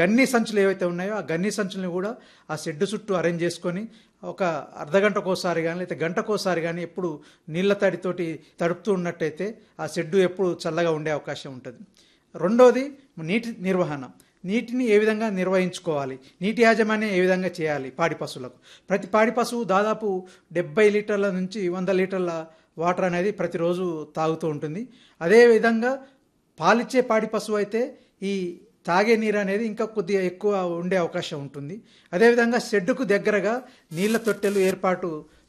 గన్ని సంచులు ఏవైతే ఉన్నాయో ఆ గన్ని సంచులను కూడా ఆ షెడ్ చుట్టూ అరేంజ్ చేసుకొని ఒక అర్ధగంటకోసారి కానీ లేకపోతే గంటకోసారి కానీ ఎప్పుడు నీళ్ళ తడితోటి తడుపుతూ ఉన్నట్టయితే ఆ షెడ్డు ఎప్పుడు చల్లగా ఉండే అవకాశం ఉంటుంది రెండోది నీటి నిర్వహణ నీటిని ఏ విధంగా నిర్వహించుకోవాలి నీటి యాజమాన్యం ఏ విధంగా చేయాలి పాడి పశువులకు ప్రతి పాడి పశువు దాదాపు డెబ్బై లీటర్ల నుంచి వంద లీటర్ల వాటర్ అనేది ప్రతిరోజు తాగుతూ ఉంటుంది అదేవిధంగా పాలిచ్చే పాడి పశువు అయితే ఈ తాగే నీరు అనేది ఇంకా కొద్దిగా ఎక్కువ ఉండే అవకాశం ఉంటుంది అదేవిధంగా షెడ్డుకు దగ్గరగా నీళ్ళ తొట్టెలు ఏర్పాటు